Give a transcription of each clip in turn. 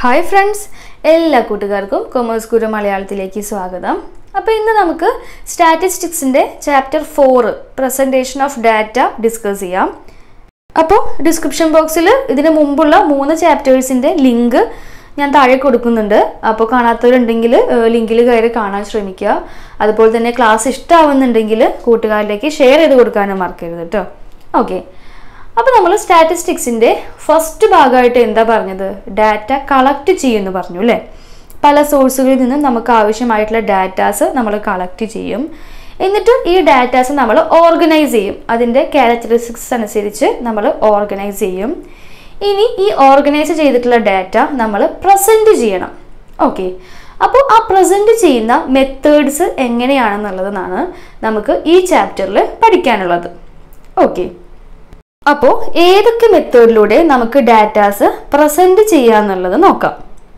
hi friends എല്ലാ കൂട്ടുകാർക്കും commerce ഗുരു മലയാളത്തിലേക്ക് സ്വാഗതം അപ്പോൾ ഇന്ന് നമുക്ക് സ്റ്റാറ്റിസ്റ്റിക്സിൻ്റെ chapter four presentation of data discuss ചെയ്യാം അപ്പോൾ ഡിസ്ക്രിപ്ഷൻ ബോക്സിൽ ഇതിന് മുമ്പുള്ള മൂന്ന് ചാപ്റ്റേഴ്സിൻ്റെ ലിങ്ക് ഞാൻ താഴെ കൊടുക്കുന്നുണ്ട് അപ്പോൾ കാണാത്തവരുണ്ടെങ്കിൽ ലിങ്കിൽ കയറി കാണാൻ ശ്രമിക്കുക അതുപോലെ തന്നെ ക്ലാസ് ഇഷ്ടമാവുന്നുണ്ടെങ്കിൽ കൂട്ടുകാരിലേക്ക് ഷെയർ ചെയ്ത് കൊടുക്കാനും മറക്കരുത് കേട്ടോ ഓക്കെ അപ്പോൾ നമ്മൾ സ്റ്റാറ്റിസ്റ്റിക്സിൻ്റെ ഫസ്റ്റ് ഭാഗമായിട്ട് എന്താ പറഞ്ഞത് ഡാറ്റ കളക്ട് ചെയ്യുമെന്ന് പറഞ്ഞു അല്ലേ പല സോഴ്സുകളിൽ നിന്നും നമുക്ക് ആവശ്യമായിട്ടുള്ള ഡാറ്റാസ് നമ്മൾ കളക്ട് ചെയ്യും എന്നിട്ട് ഈ ഡാറ്റാസ് നമ്മൾ ഓർഗനൈസ് ചെയ്യും അതിൻ്റെ ക്യാരക്ടറിസ്റ്റിക്സ് അനുസരിച്ച് നമ്മൾ ഓർഗനൈസ് ചെയ്യും ഇനി ഈ ഓർഗനൈസ് ചെയ്തിട്ടുള്ള ഡാറ്റ നമ്മൾ പ്രസൻറ്റ് ചെയ്യണം ഓക്കെ അപ്പോൾ ആ പ്രസൻറ്റ് ചെയ്യുന്ന മെത്തേഡ്സ് എങ്ങനെയാണെന്നുള്ളതാണ് നമുക്ക് ഈ ചാപ്റ്ററിൽ പഠിക്കാനുള്ളത് ഓക്കെ അപ്പോൾ ഏതൊക്കെ മെത്തേഡിലൂടെ നമുക്ക് ഡാറ്റാസ് പ്രസൻറ്റ് ചെയ്യാന്നുള്ളത് നോക്കാം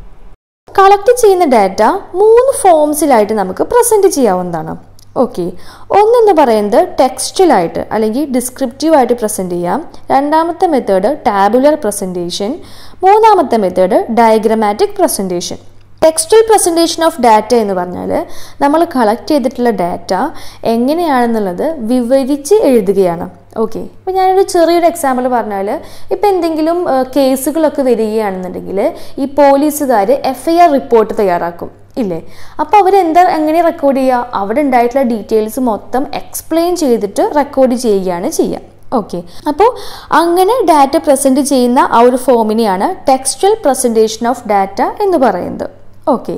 കളക്ട് ചെയ്യുന്ന ഡാറ്റ മൂന്ന് ഫോംസിലായിട്ട് നമുക്ക് പ്രസൻറ്റ് ചെയ്യാവുന്നതാണ് ഓക്കെ ഒന്നെന്ന് പറയുന്നത് ടെക്സ്റ്റലായിട്ട് അല്ലെങ്കിൽ ഡിസ്ക്രിപ്റ്റീവായിട്ട് പ്രസൻറ്റ് ചെയ്യാം രണ്ടാമത്തെ മെത്തേഡ് ടാബുലർ പ്രസൻറ്റേഷൻ മൂന്നാമത്തെ method diagrammatic presentation textual presentation of data എന്ന് പറഞ്ഞാൽ നമ്മൾ കളക്ട് ചെയ്തിട്ടുള്ള ഡാറ്റ എങ്ങനെയാണെന്നുള്ളത് വിവരിച്ച് എഴുതുകയാണ് ഓക്കെ ഇപ്പോൾ ഞാനൊരു ചെറിയൊരു എക്സാമ്പിൾ പറഞ്ഞാൽ ഇപ്പോൾ എന്തെങ്കിലും കേസുകളൊക്കെ വരികയാണെന്നുണ്ടെങ്കിൽ ഈ പോലീസുകാർ എഫ് ഐ ആർ റിപ്പോർട്ട് തയ്യാറാക്കും ഇല്ലേ അപ്പോൾ അവരെന്താ എങ്ങനെ റെക്കോർഡ് ചെയ്യുക അവിടെ ഉണ്ടായിട്ടുള്ള ഡീറ്റെയിൽസ് മൊത്തം എക്സ്പ്ലെയിൻ ചെയ്തിട്ട് റെക്കോർഡ് ചെയ്യുകയാണ് ചെയ്യുക ഓക്കെ അപ്പോൾ അങ്ങനെ ഡാറ്റ പ്രസൻറ്റ് ചെയ്യുന്ന ആ ഒരു ഫോമിനെയാണ് ടെക്സ്റ്റൽ പ്രസൻറ്റേഷൻ ഓഫ് ഡാറ്റ എന്ന് പറയുന്നത് ഓക്കെ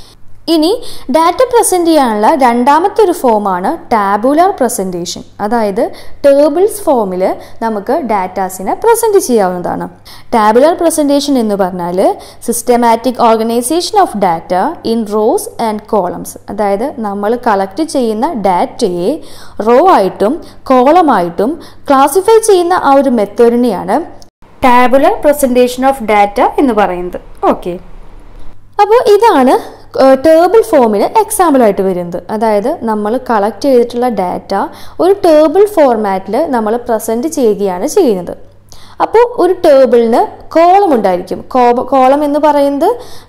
ഇനി ഡാറ്റ പ്രസൻറ്റ് ചെയ്യാനുള്ള രണ്ടാമത്തെ ഒരു ഫോമാണ് ടാബുലാർ പ്രസൻറ്റേഷൻ അതായത് ടേബിൾസ് ഫോമിൽ നമുക്ക് ഡാറ്റാസിനെ പ്രസൻറ്റ് ചെയ്യാവുന്നതാണ് ടാബുലാർ പ്രസൻറ്റേഷൻ എന്ന് പറഞ്ഞാൽ systematic organisation of data in rows and columns അതായത് നമ്മൾ കളക്ട് ചെയ്യുന്ന ഡാറ്റയെ റോ ആയിട്ടും കോളമായിട്ടും ക്ലാസിഫൈ ചെയ്യുന്ന ആ ഒരു മെത്തേഡിനെയാണ് ടാബുലർ പ്രസൻറ്റേഷൻ ഓഫ് ഡാറ്റ എന്ന് പറയുന്നത് ഓക്കെ അപ്പോൾ ഇതാണ് ടേബിൾ ഫോമിന് എക്സാമ്പിളായിട്ട് വരുന്നത് അതായത് നമ്മൾ കളക്ട് ചെയ്തിട്ടുള്ള ഡാറ്റ ഒരു ടേബിൾ ഫോർമാറ്റിൽ നമ്മൾ പ്രസൻറ്റ് ചെയ്യുകയാണ് ചെയ്യുന്നത് അപ്പോൾ ഒരു ടേബിളിന് കോളം ഉണ്ടായിരിക്കും കോളം എന്ന് പറയുന്നത്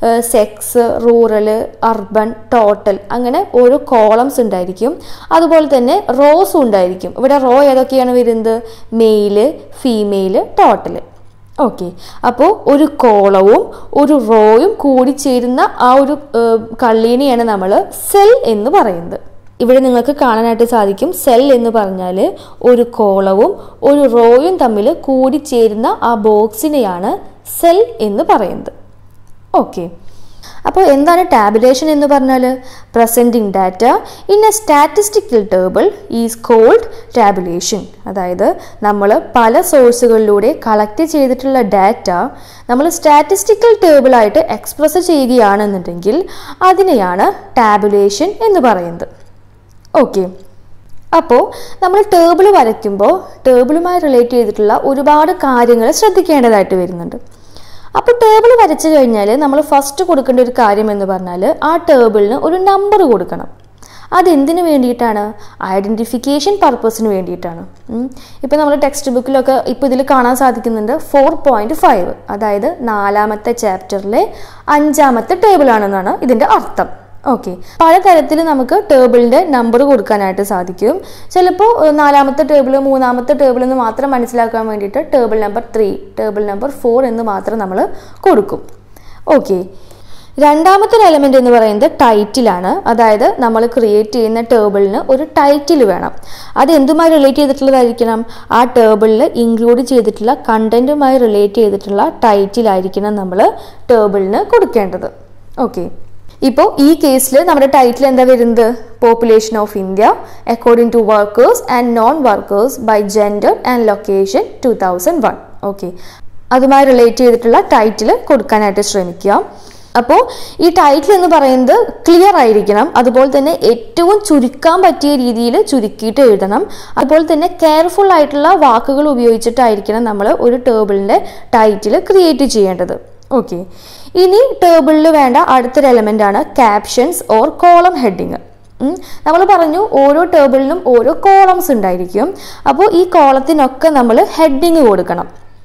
സെക്സ് റൂറൽ അർബൻ ടോട്ടൽ അങ്ങനെ ഓരോ കോളംസ് ഉണ്ടായിരിക്കും അതുപോലെ തന്നെ റോസും ഉണ്ടായിരിക്കും ഇവിടെ റോ ഏതൊക്കെയാണ് വരുന്നത് മെയില് ഫീമെയില് ടോട്ടൽ ഓക്കെ അപ്പോൾ ഒരു കോളവും ഒരു റോയും കൂടി ചേരുന്ന ആ ഒരു കള്ളീനെയാണ് നമ്മൾ സെൽ എന്ന് പറയുന്നത് ഇവിടെ നിങ്ങൾക്ക് കാണാനായിട്ട് സാധിക്കും സെൽ എന്ന് പറഞ്ഞാൽ ഒരു കോളവും ഒരു റോയും തമ്മിൽ കൂടിച്ചേരുന്ന ആ ബോക്സിനെയാണ് സെൽ എന്ന് പറയുന്നത് ഓക്കെ അപ്പോൾ എന്താണ് ടാബുലേഷൻ എന്ന് പറഞ്ഞാൽ presenting data in a statistical table is called tabulation അതായത് നമ്മൾ പല സോഴ്സുകളിലൂടെ കളക്ട് ചെയ്തിട്ടുള്ള ഡാറ്റ നമ്മൾ സ്റ്റാറ്റിസ്റ്റിക്കൽ ടേബിളായിട്ട് എക്സ്പ്രസ് ചെയ്യുകയാണെന്നുണ്ടെങ്കിൽ അതിനെയാണ് ടാബുലേഷൻ എന്ന് പറയുന്നത് ഓക്കെ അപ്പോൾ നമ്മൾ ടേബിൾ വരയ്ക്കുമ്പോൾ ടേബിളുമായി റിലേറ്റ് ചെയ്തിട്ടുള്ള ഒരുപാട് കാര്യങ്ങൾ ശ്രദ്ധിക്കേണ്ടതായിട്ട് വരുന്നുണ്ട് അപ്പോൾ ടേബിൾ വരച്ചു കഴിഞ്ഞാൽ നമ്മൾ ഫസ്റ്റ് കൊടുക്കേണ്ട ഒരു കാര്യം എന്ന് പറഞ്ഞാൽ ആ ടേബിളിന് ഒരു നമ്പർ കൊടുക്കണം അതെന്തിനു വേണ്ടിയിട്ടാണ് ഐഡൻറ്റിഫിക്കേഷൻ പർപ്പസിന് വേണ്ടിയിട്ടാണ് ഇപ്പോൾ നമ്മൾ ടെക്സ്റ്റ് ബുക്കിലൊക്കെ ഇപ്പോൾ ഇതിൽ കാണാൻ സാധിക്കുന്നുണ്ട് ഫോർ പോയിൻറ്റ് ഫൈവ് അതായത് നാലാമത്തെ ചാപ്റ്ററിലെ അഞ്ചാമത്തെ ടേബിളാണെന്നാണ് ഇതിൻ്റെ അർത്ഥം ഓക്കെ പലതരത്തിൽ നമുക്ക് ടേബിളിൻ്റെ നമ്പർ കൊടുക്കാനായിട്ട് സാധിക്കും ചിലപ്പോൾ നാലാമത്തെ ടേബിൾ മൂന്നാമത്തെ ടേബിൾ എന്ന് മാത്രം മനസ്സിലാക്കാൻ വേണ്ടിയിട്ട് table number three table number four എന്ന് മാത്രം നമ്മൾ കൊടുക്കും ഓക്കെ രണ്ടാമത്തെ ഒരു എലമെൻ്റ് എന്ന് പറയുന്നത് ടൈറ്റിലാണ് അതായത് നമ്മൾ ക്രിയേറ്റ് ചെയ്യുന്ന ടേബിളിന് ഒരു ടൈറ്റിൽ വേണം അത് എന്തുമായി റിലേറ്റ് ചെയ്തിട്ടുള്ളതായിരിക്കണം ആ ടേബിളിൽ ഇൻക്ലൂഡ് ചെയ്തിട്ടുള്ള കണ്ടൻറ്റുമായി റിലേറ്റ് ചെയ്തിട്ടുള്ള ടൈറ്റിലായിരിക്കണം നമ്മൾ ടേബിളിന് കൊടുക്കേണ്ടത് ഓക്കെ ഇപ്പോൾ ഈ കേസിൽ നമ്മുടെ ടൈറ്റിൽ എന്താ വരുന്നത് population of India according to workers and non workers by gender and location two thousand one okay അതുമായി റിലേറ്റ് ചെയ്തിട്ടുള്ള ടൈറ്റിൽ കൊടുക്കാനായിട്ട് ശ്രമിക്കുക അപ്പോൾ ഈ ടൈറ്റിൽ എന്ന് പറയുന്നത് ക്ലിയർ ആയിരിക്കണം അതുപോലെ തന്നെ ഏറ്റവും ചുരുക്കാൻ പറ്റിയ രീതിയിൽ ചുരുക്കിയിട്ട് എഴുതണം അതുപോലെ തന്നെ കെയർഫുൾ ആയിട്ടുള്ള വാക്കുകൾ ഉപയോഗിച്ചിട്ടായിരിക്കണം നമ്മൾ ഒരു ടേബിളിൻ്റെ ടൈറ്റിൽ ക്രിയേറ്റ് ചെയ്യേണ്ടത് ഓക്കെ ഇനി ടേബിളിൽ വേണ്ട അടുത്തൊരു എലമെൻ്റ് ആണ് ക്യാപ്ഷൻസ് ഓർ കോളം ഹെഡിങ് നമ്മൾ പറഞ്ഞു ഓരോ ടേബിളിനും ഓരോ കോളംസ് ഉണ്ടായിരിക്കും അപ്പോൾ ഈ കോളത്തിനൊക്കെ നമ്മൾ ഹെഡിങ് കൊടുക്കണം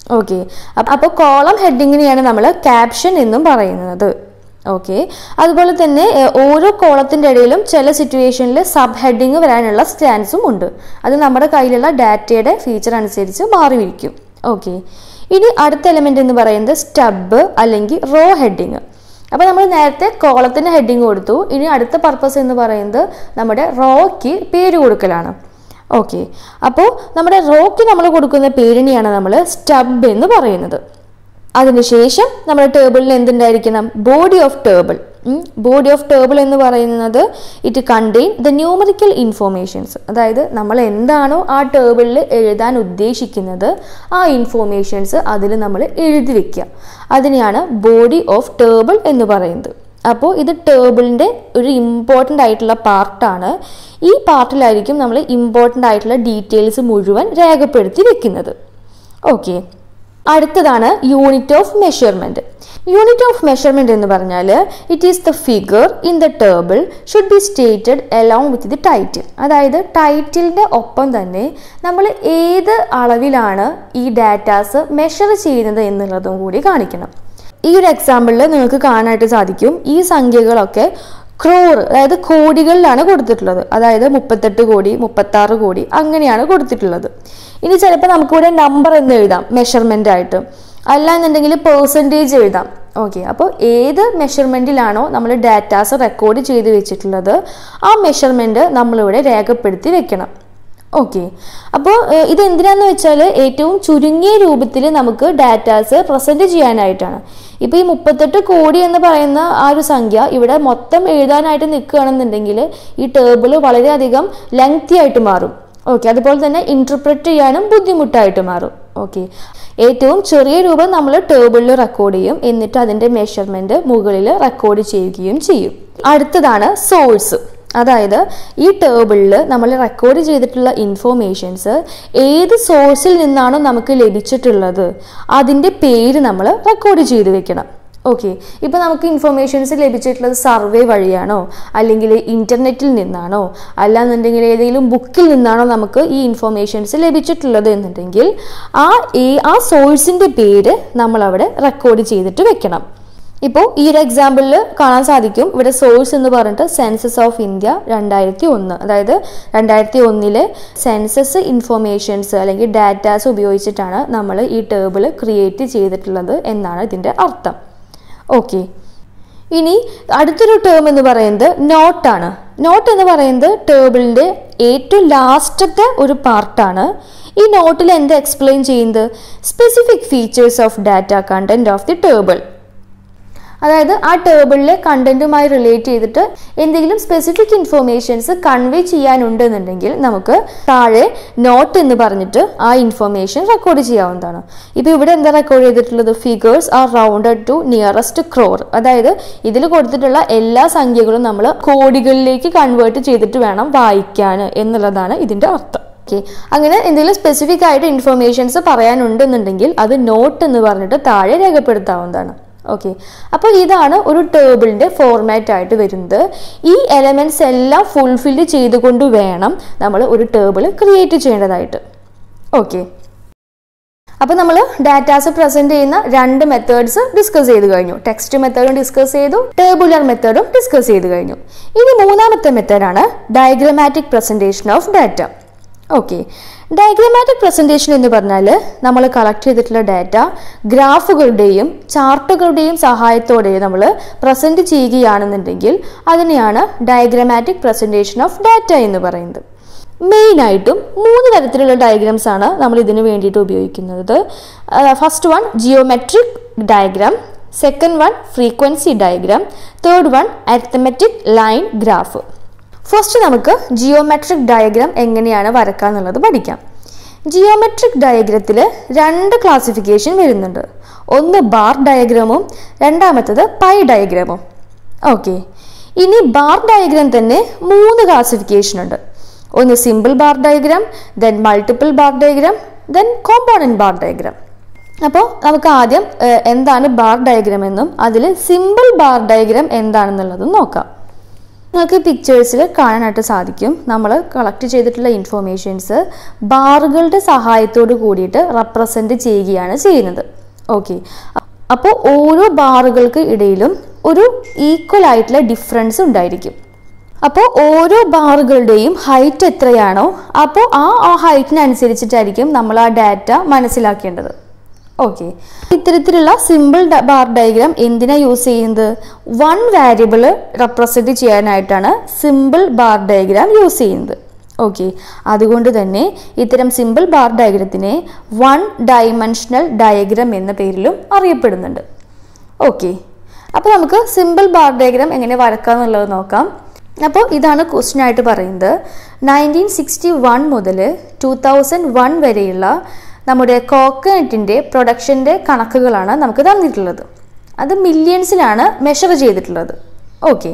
ഓക്കെ അപ്പോൾ കോളം ഹെഡിങ്ങിനെയാണ് നമ്മൾ ക്യാപ്ഷൻ എന്നും പറയുന്നത് ഓക്കെ അതുപോലെ തന്നെ ഏഹ്, ഓരോ കോളത്തിൻ്റെ ഇടയിലും ചില സിറ്റുവേഷനിൽ സബ് ഹെഡിങ് വരാനുള്ള ചാൻസും ഉണ്ട് അത് നമ്മുടെ കയ്യിലുള്ള ഡാറ്റയുടെ ഫീച്ചർ അനുസരിച്ച് മാറിയിരിക്കും ഓക്കെ ഇനി അടുത്ത എലിമെൻ്റ് എന്ന് പറയുന്നത് സ്റ്റബ് അല്ലെങ്കിൽ റോ ഹെഡിങ് അപ്പോൾ നമ്മൾ നേരത്തെ കോളത്തിന് ഹെഡിങ് കൊടുത്തു ഇനി അടുത്ത പർപ്പസ് എന്ന് പറയുന്നത് നമ്മുടെ റോയ്ക്ക് പേര് കൊടുക്കലാണ് ഓക്കെ അപ്പോൾ നമ്മുടെ റോയ്ക്ക് നമ്മൾ കൊടുക്കുന്ന പേരിനെയാണ് നമ്മൾ സ്റ്റബ് എന്ന് പറയുന്നത് അതിനുശേഷം നമ്മുടെ ടേബിളിൽ എന്തുണ്ടായിരിക്കണം body of table body of table എന്ന് പറയുന്നത് it contain the numerical informations അതായത് നമ്മൾ എന്താണോ ആ ടേബിളിൽ എഴുതാൻ ഉദ്ദേശിക്കുന്നത് ആ ഇൻഫോർമേഷൻസ് അതിൽ നമ്മൾ എഴുതി വെക്കുക അതിനെയാണ് ബോഡി ഓഫ് ടേബിൾ എന്ന് പറയുന്നത് അപ്പോൾ ഇത് ടേബിളിൻ്റെ ഒരു ഇമ്പോർട്ടൻ്റ് ആയിട്ടുള്ള പാർട്ടാണ് ഈ പാർട്ടിലായിരിക്കും നമ്മൾ ഇമ്പോർട്ടൻ്റ് ആയിട്ടുള്ള ഡീറ്റെയിൽസ് മുഴുവൻ രേഖപ്പെടുത്തി വെക്കുന്നത് ഓക്കെ അടുത്തതാണ് unit of measurement unit of measurement എന്ന് പറഞ്ഞാൽ it is the figure in the table should be stated along with the title അതായത് ടൈറ്റിലിൻ്റെ ഒപ്പം തന്നെ നമ്മൾ ഏത് അളവിലാണ് ഈ ഡാറ്റാസ് മെഷർ ചെയ്യുന്നത് എന്നുള്ളതും കൂടി കാണിക്കണം ഈ ഒരു എക്സാമ്പിളിൽ നിങ്ങൾക്ക് കാണാനായിട്ട് സാധിക്കും ഈ സംഖ്യകളൊക്കെ ക്രോർ അതായത് കോടികളിലാണ് കൊടുത്തിട്ടുള്ളത് അതായത് മുപ്പത്തെട്ട് കോടി മുപ്പത്താറ് കോടി അങ്ങനെയാണ് കൊടുത്തിട്ടുള്ളത് ഇനി ചിലപ്പോൾ നമുക്കിവിടെ നമ്പർ എന്ന് എഴുതാം മെഷർമെൻ്റ് ആയിട്ട് അല്ല എന്നുണ്ടെങ്കിൽ പേഴ്സൻറ്റേജ് എഴുതാം ഓക്കെ അപ്പോൾ ഏത് മെഷർമെൻറ്റിലാണോ നമ്മൾ ഡാറ്റാസ് റെക്കോർഡ് ചെയ്ത് വെച്ചിട്ടുള്ളത് ആ മെഷർമെൻറ്റ് നമ്മളിവിടെ രേഖപ്പെടുത്തി വെക്കണം ഓക്കെ അപ്പോൾ ഇത് എന്തിനാന്ന് വെച്ചാൽ ഏറ്റവും ചുരുങ്ങിയ രൂപത്തിൽ നമുക്ക് ഡാറ്റാസ് പ്രസൻറ്റ് ചെയ്യാനായിട്ടാണ് ഇപ്പോൾ ഈ മുപ്പത്തെട്ട് കോടി എന്ന് പറയുന്ന ആ ഒരു സംഖ്യ ഇവിടെ മൊത്തം എഴുതാനായിട്ട് നിൽക്കുകയാണെന്നുണ്ടെങ്കിൽ ഈ ടേബിൾ വളരെയധികം ലെങ്തി ആയിട്ട് മാറും ഓക്കെ അതുപോലെ തന്നെ ഇൻറ്റർപ്രറ്റ് ചെയ്യാനും ബുദ്ധിമുട്ടായിട്ട് മാറും ഓക്കെ ഏറ്റവും ചെറിയ രൂപം നമ്മൾ ടേബിളിൽ റെക്കോർഡ് ചെയ്യും എന്നിട്ട് അതിൻ്റെ മെഷർമെൻറ്റ് മുകളിൽ റെക്കോർഡ് ചെയ്യുകയും ചെയ്യും അടുത്തതാണ് സോഴ്സ് അതായത് ഈ ടേബിളിൽ നമ്മൾ റെക്കോർഡ് ചെയ്തിട്ടുള്ള ഇൻഫോർമേഷൻസ് ഏത് സോഴ്സിൽ നിന്നാണോ നമുക്ക് ലഭിച്ചിട്ടുള്ളത് അതിൻ്റെ പേര് നമ്മൾ റെക്കോർഡ് ചെയ്ത് വെക്കണം ഓക്കെ ഇപ്പോൾ നമുക്ക് ഇൻഫർമേഷൻസ് ലഭിച്ചിട്ടുള്ളത് സർവേ വഴിയാണോ അല്ലെങ്കിൽ ഇൻ്റർനെറ്റിൽ നിന്നാണോ അല്ലാന്നുണ്ടെങ്കിൽ ഏതെങ്കിലും ബുക്കിൽ നിന്നാണോ നമുക്ക് ഈ ഇൻഫർമേഷൻസ് ലഭിച്ചിട്ടുള്ളത് എന്നുണ്ടെങ്കിൽ ആ ഏ- ആ സോഴ്സിൻ്റെ പേര് നമ്മളവിടെ റെക്കോർഡ് ചെയ്തിട്ട് വെക്കണം ഇപ്പോൾ ഈ ഒരു എക്സാമ്പിളിൽ കാണാൻ സാധിക്കും ഇവിടെ സോഴ്സ് എന്ന് പറഞ്ഞിട്ട് സെൻസസ് ഓഫ് ഇന്ത്യ രണ്ടായിരത്തി ഒന്ന് അതായത് രണ്ടായിരത്തി ഒന്നിലെ സെൻസസ് ഇൻഫോർമേഷൻസ് അല്ലെങ്കിൽ ഡാറ്റാസ് ഉപയോഗിച്ചിട്ടാണ് നമ്മൾ ഈ ടേബിൾ ക്രിയേറ്റ് ചെയ്തിട്ടുള്ളത് എന്നാണ് ഇതിൻ്റെ അർത്ഥം ഓക്കെ ഇനി അടുത്തൊരു ടേം എന്ന് പറയുന്നത് നോട്ടാണ് നോട്ട് എന്ന് പറയുന്നത് ടേബിളിൻ്റെ ഏറ്റവും ലാസ്റ്റത്തെ ഒരു പാർട്ടാണ് ഈ നോട്ടിൽ എന്ത് എക്സ്പ്ലെയിൻ ചെയ്യുന്നത് specific features of data content of the table അതായത് ആ ടേബിളിലെ കണ്ടന്റുമായി റിലേറ്റ് ചെയ്തിട്ട് എന്തെങ്കിലും സ്പെസിഫിക് ഇൻഫോർമേഷൻസ് കൺവേ ചെയ്യാനുണ്ടെന്നുണ്ടെങ്കിൽ നമുക്ക് താഴെ നോട്ട് എന്ന് പറഞ്ഞിട്ട് ആ ഇൻഫോർമേഷൻ റെക്കോർഡ് ചെയ്യാവുന്നതാണ് ഇപ്പോൾ ഇവിടെ എന്താ റെക്കോർഡ് ചെയ്തിട്ടുള്ളത് figures are rounded to nearest crore അതായത് ഇതിൽ കൊടുത്തിട്ടുള്ള എല്ലാ സംഖ്യകളും നമ്മൾ കോടികളിലേക്ക് കൺവേർട്ട് ചെയ്തിട്ട് വേണം വായിക്കാൻ എന്നുള്ളതാണ് ഇതിൻ്റെ അർത്ഥം ഓക്കെ അങ്ങനെ എന്തെങ്കിലും സ്പെസിഫിക് ആയിട്ട് ഇൻഫർമേഷൻസ് പറയാനുണ്ടെന്നുണ്ടെങ്കിൽ അത് നോട്ട് എന്ന് പറഞ്ഞിട്ട് താഴെ രേഖപ്പെടുത്താവുന്നതാണ് ഓക്കെ അപ്പോൾ ഇതാണ് ഒരു ടേബിളിൻ്റെ ഫോർമാറ്റ് ആയിട്ട് വരുന്നത് ഈ എലമെൻറ്റ്സ് എല്ലാം ഫുൾഫില്ല് ചെയ്തുകൊണ്ട് വേണം നമ്മൾ ഒരു ടേബിൾ ക്രിയേറ്റ് ചെയ്യേണ്ടതായിട്ട് ഓക്കെ അപ്പോൾ നമ്മൾ ഡാറ്റാസ് പ്രസന്റ് ചെയ്യുന്ന രണ്ട് മെത്തേഡ്സ് ഡിസ്കസ് ചെയ്ത് കഴിഞ്ഞു ടെക്സ്റ്റ് മെത്തേഡും ഡിസ്കസ് ചെയ്തു ടേബുലർ മെത്തേഡും ഡിസ്കസ് ചെയ്ത് കഴിഞ്ഞു ഇനി മൂന്നാമത്തെ മെത്തേഡാണ് diagrammatic presentation of data okay diagrammatic presentation എന്ന് പറഞ്ഞാൽ നമ്മൾ കളക്ട് ചെയ്തിട്ടുള്ള ഡാറ്റ ഗ്രാഫുകളുടെയും ചാർട്ടുകളുടെയും സഹായത്തോടെ നമ്മൾ പ്രസന്റ് ചെയ്യുകയാണെന്നുണ്ടെങ്കിൽ അതിനെയാണ് ഡയഗ്രമാറ്റിക് പ്രസന്റേഷൻ ഓഫ് ഡാറ്റ എന്ന് പറയുന്നത് മെയിനായിട്ടും മൂന്ന് തരത്തിലുള്ള ഡയഗ്രാംസ് ആണ് നമ്മൾ ഇതിന് വേണ്ടിയിട്ട് ഉപയോഗിക്കുന്നത് first one geometric diagram second one frequency diagram third one arithmetic line graph first നമുക്ക് ജിയോമെട്രിക് ഡയഗ്രാം എങ്ങനെയാണ് വരക്കുക എന്നുള്ളത് പഠിക്കാം ജിയോമെട്രിക് ഡയഗ്രത്തിൽ രണ്ട് ക്ലാസിഫിക്കേഷൻ വരുന്നുണ്ട് ഒന്ന് ബാർ ഡയഗ്രാമും രണ്ടാമത്തത് പൈ ഡയഗ്രാമും ഓക്കെ ഇനി ബാർ ഡയഗ്രാം തന്നെ മൂന്ന് ക്ലാസിഫിക്കേഷൻ ഉണ്ട് ഒന്ന് simple bar diagram then multiple bar diagram then component bar diagram അപ്പോൾ നമുക്ക് ആദ്യം ഏഹ്, എന്താണ് ബാർ ഡയഗ്രാം എന്നും അതിൽ സിമ്പിൾ ബാർ ഡയഗ്രാം എന്താണെന്നുള്ളതും നോക്കാം നിങ്ങൾക്ക് പിക്ചേഴ്സിൽ കാണാനായിട്ട് സാധിക്കും നമ്മൾ കളക്ട് ചെയ്തിട്ടുള്ള ഇൻഫോർമേഷൻസ് ബാറുകളുടെ സഹായത്തോട് കൂടിയിട്ട് റെപ്രസെൻറ്റ് ചെയ്യുകയാണ് ചെയ്യുന്നത് ഓക്കെ അപ്പോൾ ഓരോ ബാറുകൾക്ക് ഇടയിലും ഒരു ഈക്വൽ ആയിട്ടുള്ള ഡിഫറൻസ് ഉണ്ടായിരിക്കും അപ്പോൾ ഓരോ ബാറുകളുടെയും ഹൈറ്റ് എത്രയാണോ അപ്പോൾ ആ ആ ഹൈറ്റിനനുസരിച്ചിട്ടായിരിക്കും നമ്മൾ ആ ഡാറ്റ മനസ്സിലാക്കേണ്ടത് ഓക്കെ ഇത്തരത്തിലുള്ള സിമ്പിൾ ബാർ ഡയഗ്രാം എന്തിനാ യൂസ് ചെയ്യുന്നത് വൺ വാരിയബിൾ റെപ്രസെൻറ്റ് ചെയ്യാനായിട്ടാണ് സിമ്പിൾ ബാർ ഡയഗ്രാം യൂസ് ചെയ്യുന്നത് ഓക്കെ അതുകൊണ്ട് തന്നെ ഇത്തരം സിമ്പിൾ ബാർ ഡയഗ്രത്തിനെ വൺ ഡയമെൻഷണൽ ഡയഗ്രാം എന്ന പേരിലും അറിയപ്പെടുന്നുണ്ട് ഓക്കെ അപ്പോൾ നമുക്ക് സിമ്പിൾ ബാർ ഡയഗ്രാം എങ്ങനെ വരക്കാം എന്നുള്ളത് നോക്കാം അപ്പോൾ ഇതാണ് ക്വസ്റ്റ്യൻ ആയിട്ട് പറയുന്നത് നയൻറ്റീൻ സിക്സ്റ്റി വൺ മുതൽ ടു തൗസൻഡ് വൺ വരെയുള്ള നമ്മുടെ കോക്കനട്ടിൻ്റെ പ്രൊഡക്ഷൻ്റെ കണക്കുകളാണ് നമുക്ക് തന്നിട്ടുള്ളത് അത് മില്യൺസിലാണ് മെഷർ ചെയ്തിട്ടുള്ളത് ഓക്കെ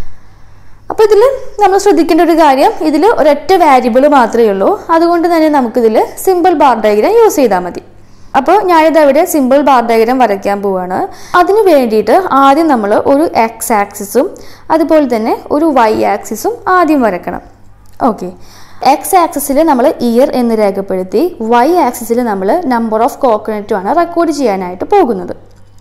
അപ്പോൾ ഇതിൽ നമ്മൾ ശ്രദ്ധിക്കേണ്ട ഒരു കാര്യം ഇതിൽ ഒരൊറ്റ വാരിയബിൾ മാത്രമേ ഉള്ളൂ അതുകൊണ്ട് തന്നെ നമുക്കിതിൽ സിമ്പിൾ ബാർ ഡയഗ്രാം യൂസ് ചെയ്താൽ മതി അപ്പോൾ ഞാനിത് അവിടെ സിമ്പിൾ ബാർ ഡയഗ്രാം വരയ്ക്കാൻ പോവാണ് അതിന് വേണ്ടിയിട്ട് ആദ്യം നമ്മൾ ഒരു എക്സ് ആക്സിസും അതുപോലെ തന്നെ ഒരു വൈ ആക്സിസും ആദ്യം വരക്കണം ഓക്കെ എക്സ് ആക്സിസിൽ നമ്മൾ ഇയർ എന്ന് രേഖപ്പെടുത്തി വൈ ആക്സിസിൽ നമ്മൾ നമ്പർ ഓഫ് കോക്കനറ്റുമാണ് റെക്കോർഡ് ചെയ്യാനായിട്ട് പോകുന്നത്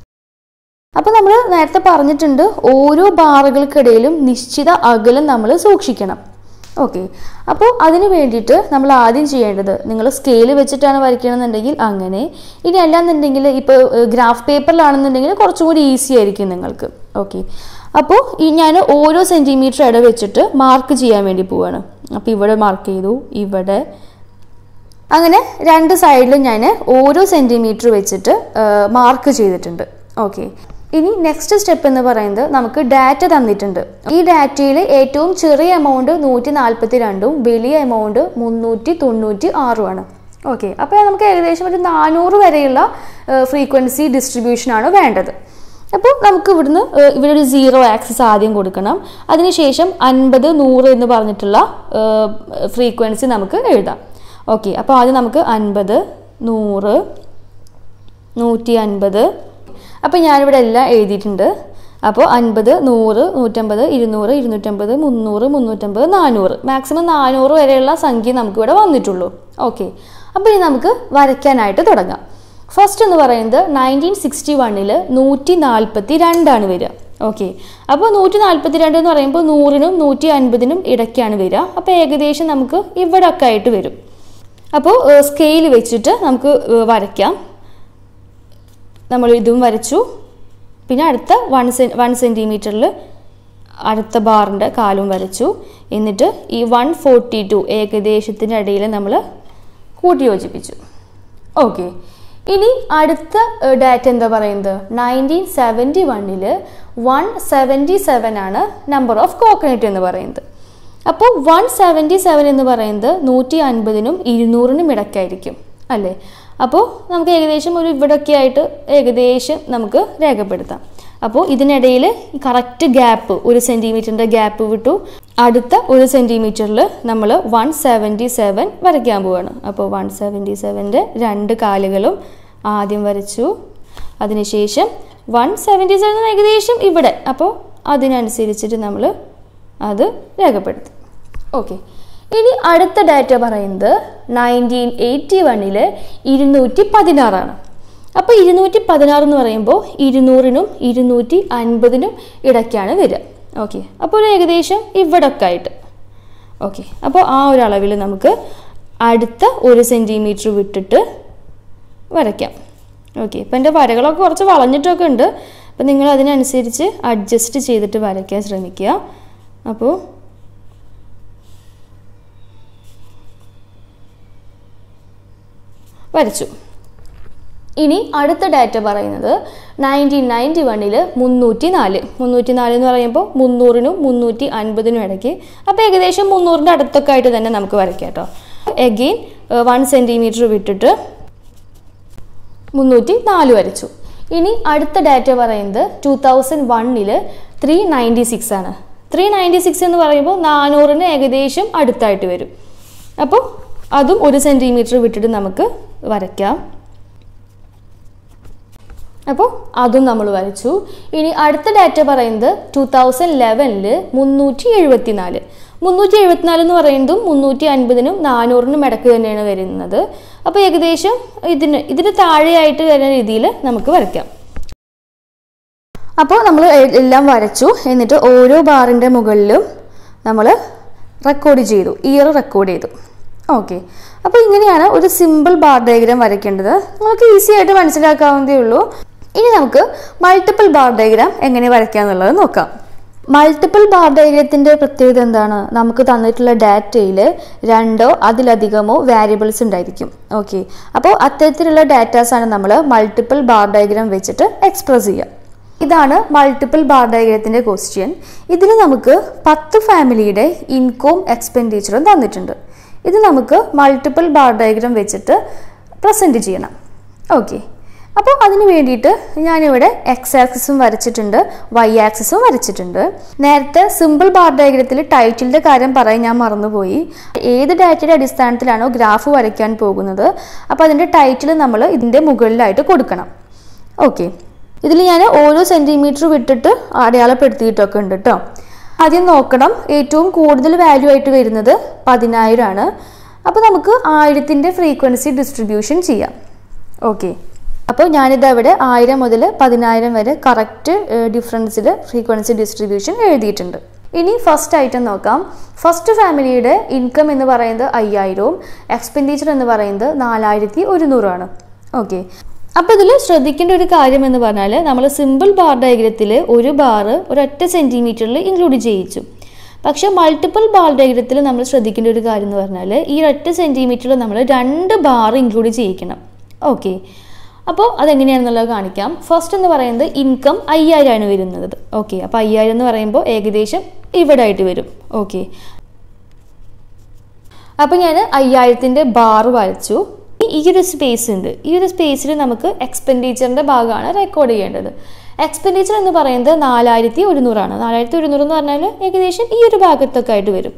അപ്പോൾ നമ്മൾ നേരത്തെ പറഞ്ഞിട്ടുണ്ട് ഓരോ ബാറുകൾക്കിടയിലും നിശ്ചിത അകലം നമ്മൾ സൂക്ഷിക്കണം ഓക്കെ അപ്പോൾ അതിന് വേണ്ടിയിട്ട് നമ്മൾ ആദ്യം ചെയ്യേണ്ടത് നിങ്ങൾ സ്കെയിൽ വെച്ചിട്ടാണ് വരയ്ക്കണമെന്നുണ്ടെങ്കിൽ അങ്ങനെ ഇനി അല്ലാന്നുണ്ടെങ്കിൽ ഇപ്പോൾ ഗ്രാഫ് പേപ്പറിലാണെന്നുണ്ടെങ്കിൽ കുറച്ചും കൂടി ഈസി ആയിരിക്കും നിങ്ങൾക്ക് ഓക്കെ അപ്പോൾ ഈ ഞാൻ ഓരോ സെൻറ്റിമീറ്റർ ഇട വെച്ചിട്ട് മാർക്ക് ചെയ്യാൻ വേണ്ടി പോവാണ് അപ്പോൾ ഇവിടെ മാർക്ക് ചെയ്തു ഇവിടെ അങ്ങനെ രണ്ട് സൈഡിലും ഞാൻ ഓരോ സെൻറ്റിമീറ്റർ വെച്ചിട്ട് മാർക്ക് ചെയ്തിട്ടുണ്ട് ഓക്കെ ഇനി നെക്സ്റ്റ് സ്റ്റെപ്പ് എന്ന് പറയുന്നത് നമുക്ക് ഡാറ്റ തന്നിട്ടുണ്ട് ഈ ഡാറ്റയിൽ ഏറ്റവും ചെറിയ എമൗണ്ട് നൂറ്റി നാൽപ്പത്തി രണ്ടും വലിയ എമൗണ്ട് മുന്നൂറ്റി തൊണ്ണൂറ്റി ആറുമാണ് ഓക്കെ അപ്പോൾ നമുക്ക് ഏകദേശം ഒരു നാനൂറ് വരെയുള്ള ഫ്രീക്വൻസി ഡിസ്ട്രിബ്യൂഷനാണ് വേണ്ടത് അപ്പോൾ നമുക്ക് ഇവിടുന്ന് ഇവിടെ ഒരു സീറോ ആക്സസ് ആദ്യം കൊടുക്കണം അതിനുശേഷം അൻപത് നൂറ് എന്ന് പറഞ്ഞിട്ടുള്ള ഫ്രീക്വൻസി നമുക്ക് എഴുതാം ഓക്കെ അപ്പോൾ ആദ്യം നമുക്ക് അൻപത് നൂറ് നൂറ്റി അൻപത് അപ്പോൾ ഞാനിവിടെ എല്ലാം എഴുതിയിട്ടുണ്ട് അപ്പോൾ അൻപത് നൂറ് നൂറ്റമ്പത് ഇരുന്നൂറ് ഇരുന്നൂറ്റമ്പത് മുന്നൂറ് മുന്നൂറ്റമ്പത് നാനൂറ് മാക്സിമം നാനൂറ് വരെയുള്ള സംഖ്യ നമുക്കിവിടെ വന്നിട്ടുള്ളൂ ഓക്കെ അപ്പോൾ ഇനി നമുക്ക് വരയ്ക്കാനായിട്ട് തുടങ്ങാം ഫസ്റ്റ് എന്ന് പറയുന്നത് നയൻറ്റീൻ സിക്സ്റ്റി വണ്ണിൽ നൂറ്റി നാൽപ്പത്തി രണ്ടാണ് വരിക ഓക്കെ അപ്പോൾ നൂറ്റി നാൽപ്പത്തി രണ്ട് എന്ന് പറയുമ്പോൾ നൂറിനും നൂറ്റി അൻപതിനും ഇടയ്ക്കാണ് വരിക അപ്പോൾ ഏകദേശം നമുക്ക് ഇവിടെ ഒക്കെ ആയിട്ട് വരും അപ്പോൾ സ്കെയിൽ വെച്ചിട്ട് നമുക്ക് വരയ്ക്കാം നമ്മൾ ഇതും വരച്ചു പിന്നെ അടുത്ത വൺ സെ വൺ സെൻറ്റിമീറ്ററിൽ അടുത്ത ബാറിൻ്റെ കാലും വരച്ചു എന്നിട്ട് ഈ വൺ ഫോർട്ടി ടു ഏകദേശത്തിൻ്റെ ഇടയിൽ നമ്മൾ കൂട്ടി യോജിപ്പിച്ചു ഓക്കെ ഇനി അടുത്ത ഡാറ്റ എന്താ പറയുന്നത് നയൻറ്റീൻ സെവൻറ്റി വണ്ണിൽ വൺ സെവൻറ്റി സെവൻ ആണ് നമ്പർ ഓഫ് കോക്കനട്ട് എന്ന് പറയുന്നത് അപ്പോൾ വൺ സെവൻറ്റി സെവൻ എന്ന് പറയുന്നത് നൂറ്റി അൻപതിനും ഇരുന്നൂറിനും ഇടയ്ക്കായിരിക്കും അല്ലേ അപ്പോൾ നമുക്ക് ഏകദേശം ഒരു ഇവിടൊക്കെ ആയിട്ട് ഏകദേശം നമുക്ക് രേഖപ്പെടുത്താം അപ്പോൾ ഇതിനിടയിൽ കറക്റ്റ് ഗ്യാപ്പ് ഒരു സെൻറ്റിമീറ്ററിൻ്റെ ഗ്യാപ്പ് വിട്ടു അടുത്ത ഒരു സെൻറ്റിമീറ്ററിൽ നമ്മൾ വൺ സെവൻറ്റി സെവൻ വരയ്ക്കാൻ പോവാണ് അപ്പോൾ വൺ സെവൻറ്റി സെവൻ്റെ രണ്ട് കാലുകളും ആദ്യം വരച്ചു അതിനുശേഷം വൺ സെവൻറ്റി സെവൻ ഏകദേശം ഇവിടെ അപ്പോൾ അതിനനുസരിച്ചിട്ട് നമ്മൾ അത് രേഖപ്പെടുത്തി ഓക്കെ ഇനി അടുത്ത ഡാറ്റ പറയുന്നത് നയൻറ്റീൻ എയ്റ്റി വണ്ണിൽ ഇരുന്നൂറ്റി പതിനാറാണ് അപ്പോൾ ഇരുന്നൂറ്റി പതിനാറ് എന്ന് പറയുമ്പോൾ ഇരുന്നൂറിനും ഇരുന്നൂറ്റി അൻപതിനും ഇടയ്ക്കാണ് വരിക ഓക്കെ അപ്പോൾ ഒരു ഏകദേശം ഇവിടൊക്കെ ആയിട്ട് ഓക്കെ അപ്പോൾ ആ ഒരു അളവിൽ നമുക്ക് അടുത്ത ഒരു സെൻറ്റിമീറ്റർ വിട്ടിട്ട് വരയ്ക്കാം ഓക്കെ ഇപ്പം എൻ്റെ വരകളൊക്കെ കുറച്ച് വളഞ്ഞിട്ടൊക്കെ ഉണ്ട് അപ്പം നിങ്ങൾ അതിനനുസരിച്ച് അഡ്ജസ്റ്റ് ചെയ്തിട്ട് വരയ്ക്കാൻ ശ്രമിക്കുക അപ്പോൾ വരച്ചു ഇനി അടുത്ത ഡാറ്റ പറയുന്നത് നയൻറ്റീൻ നയൻറ്റി വണ്ണിൽ മുന്നൂറ്റി നാല് മുന്നൂറ്റി നാല് എന്ന് പറയുമ്പോൾ മുന്നൂറിനും മുന്നൂറ്റി അൻപതിനും ഇടയ്ക്ക് അപ്പോൾ ഏകദേശം മുന്നൂറിൻ്റെ അടുത്തൊക്കെ ആയിട്ട് തന്നെ നമുക്ക് വരയ്ക്കാം കേട്ടോ എഗെയിൻ വൺ സെൻറ്റിമീറ്റർ വിട്ടിട്ട് മുന്നൂറ്റി നാല് വരച്ചു ഇനി അടുത്ത ഡാറ്റ പറയുന്നത് ടു തൗസൻഡ് വണ്ണിൽ ത്രീ നയൻറ്റി സിക്സ് ആണ് ത്രീ നയൻറ്റി സിക്സ് എന്ന് പറയുമ്പോൾ നാനൂറിന് ഏകദേശം അടുത്തായിട്ട് വരും അപ്പോൾ അതും ഒരു സെൻറ്റിമീറ്റർ വിട്ടിട്ട് നമുക്ക് വരയ്ക്കാം അപ്പോൾ അതും നമ്മൾ വരച്ചു ഇനി അടുത്ത ഡാറ്റ പറയുന്നത് ടു തൗസൻഡ് ലെവനിൽ മുന്നൂറ്റി എഴുപത്തി നാല് മുന്നൂറ്റി എഴുപത്തിനാല് എന്ന് പറയുന്നതും മുന്നൂറ്റി അൻപതിനും നാനൂറിനും ഇടയ്ക്ക് തന്നെയാണ് വരുന്നത് അപ്പോൾ ഏകദേശം ഇതിന് ഇതിന് താഴെയായിട്ട് വരുന്ന രീതിയിൽ നമുക്ക് വരയ്ക്കാം അപ്പോൾ നമ്മൾ എല്ലാം വരച്ചു എന്നിട്ട് ഓരോ ബാറിൻ്റെ മുകളിലും നമ്മൾ റെക്കോർഡ് ചെയ്തു ഇയർ റെക്കോർഡ് ചെയ്തു ഓക്കെ അപ്പോൾ ഇങ്ങനെയാണ് ഒരു സിമ്പിൾ ബാർ ഡയഗ്രാം വരയ്ക്കേണ്ടത് നിങ്ങൾക്ക് ഈസി ആയിട്ട് മനസ്സിലാക്കാവുന്നതേ ഉള്ളൂ ഇനി നമുക്ക് മൾട്ടിപ്പിൾ ബാർ ഡയഗ്രാം എങ്ങനെ വരയ്ക്കാന്നുള്ളത് നോക്കാം മൾട്ടിപ്പിൾ ബാർ ഡയഗ്രത്തിൻ്റെ പ്രത്യേകത എന്താണ് നമുക്ക് തന്നിട്ടുള്ള ഡാറ്റയിൽ രണ്ടോ അതിലധികമോ വാരിയബിൾസ് ഉണ്ടായിരിക്കും ഓക്കെ അപ്പോൾ അത്തരത്തിലുള്ള ഡാറ്റാസാണ് നമ്മൾ മൾട്ടിപ്പിൾ ബാർ ഡയഗ്രാം വെച്ചിട്ട് എക്സ്പ്രസ് ചെയ്യുക ഇതാണ് മൾട്ടിപ്പിൾ ബാർ ഡയഗ്രത്തിൻ്റെ ക്വസ്റ്റ്യൻ ഇതിൽ നമുക്ക് പത്ത് ഫാമിലിയുടെ ഇൻകവും എക്സ്പെൻഡിച്ചറും തന്നിട്ടുണ്ട് ഇത് നമുക്ക് മൾട്ടിപ്പിൾ ബാർ ഡയഗ്രാം വെച്ചിട്ട് പ്രസൻറ്റ് ചെയ്യണം ഓക്കെ അപ്പോൾ അതിന് വേണ്ടിയിട്ട് ഞാനിവിടെ എക്സ് ആക്സിസും വരച്ചിട്ടുണ്ട് വൈ ആക്സിസും വരച്ചിട്ടുണ്ട് നേരത്തെ സിമ്പിൾ ബാർ ഡയഗ്രത്തിൽ ടൈറ്റിലിൻ്റെ കാര്യം പറയാൻ ഞാൻ മറന്നുപോയി ഏത് ഡാറ്റയുടെ അടിസ്ഥാനത്തിലാണോ ഗ്രാഫ് വരയ്ക്കാൻ പോകുന്നത് അപ്പോൾ അതിൻ്റെ ടൈറ്റിൽ നമ്മൾ ഇതിൻ്റെ മുകളിലായിട്ട് കൊടുക്കണം ഓക്കെ ഇതിൽ ഞാൻ ഓരോ സെൻറ്റിമീറ്റർ വിട്ടിട്ട് അടയാളപ്പെടുത്തിയിട്ടൊക്കെ ഉണ്ട് കേട്ടോ ആദ്യം നോക്കണം ഏറ്റവും കൂടുതൽ വാല്യൂ ആയിട്ട് വരുന്നത് പതിനായിരമാണ് അപ്പോൾ നമുക്ക് ആയിരത്തിൻ്റെ ഫ്രീക്വൻസി ഡിസ്ട്രിബ്യൂഷൻ ചെയ്യാം ഓക്കെ അപ്പോൾ ഞാനിത് അവിടെ ആയിരം മുതൽ പതിനായിരം വരെ കറക്റ്റ് ഡിഫറൻസിൽ ഫ്രീക്വൻസി ഡിസ്ട്രിബ്യൂഷൻ എഴുതിയിട്ടുണ്ട് ഇനി ഫസ്റ്റ് ഐറ്റം നോക്കാം ഫസ്റ്റ് ഫാമിലിയുടെ ഇൻകം എന്ന് പറയുന്നത് അയ്യായിരവും എക്സ്പെൻഡിച്ചർ എന്ന് പറയുന്നത് നാലായിരത്തി ഒരുന്നൂറാണ് ഓക്കെ അപ്പോൾ ഇതിൽ ശ്രദ്ധിക്കേണ്ട ഒരു കാര്യം എന്ന് പറഞ്ഞാൽ നമ്മൾ സിമ്പിൾ ബാർ ഡയഗ്രത്തിൽ ഒരു ബാറ് ഒരൊറ്റ സെൻറ്റിമീറ്ററിൽ ഇൻക്ലൂഡ് ചെയ്യിച്ചു പക്ഷെ മൾട്ടിപ്പിൾ ബാർ ഡയഗ്രത്തിൽ നമ്മൾ ശ്രദ്ധിക്കേണ്ട ഒരു കാര്യം എന്ന് പറഞ്ഞാൽ ഈ ഒറ്റ സെൻറ്റിമീറ്ററിൽ നമ്മൾ രണ്ട് ബാർ ഇൻക്ലൂഡ് ചെയ്യിക്കണം ഓക്കെ അപ്പോൾ അതെങ്ങനെയാണെന്നുള്ളത് കാണിക്കാം ഫസ്റ്റ് എന്ന് പറയുന്നത് ഇൻകം അയ്യായിരമാണ് വരുന്നത് ഓക്കെ അപ്പോൾ അയ്യായിരം എന്ന് പറയുമ്പോൾ ഏകദേശം ഇവിടെ ആയിട്ട് വരും ഓക്കെ അപ്പോൾ ഞാൻ അയ്യായിരത്തിൻ്റെ ബാർ വരച്ചു ഈ ഒരു സ്പേസ് ഉണ്ട് ഈ ഒരു സ്പേസിൽ നമുക്ക് എക്സ്പെൻഡിച്ചറിൻ്റെ ഭാഗമാണ് റെക്കോർഡ് ചെയ്യേണ്ടത് എക്സ്പെൻഡിച്ചർ എന്ന് പറയുന്നത് നാലായിരത്തി ഒരുന്നൂറാണ് നാലായിരത്തി ഒരുന്നൂറ് എന്ന് പറഞ്ഞാൽ ഏകദേശം ഈ ഒരു ഭാഗത്തൊക്കെ ആയിട്ട് വരും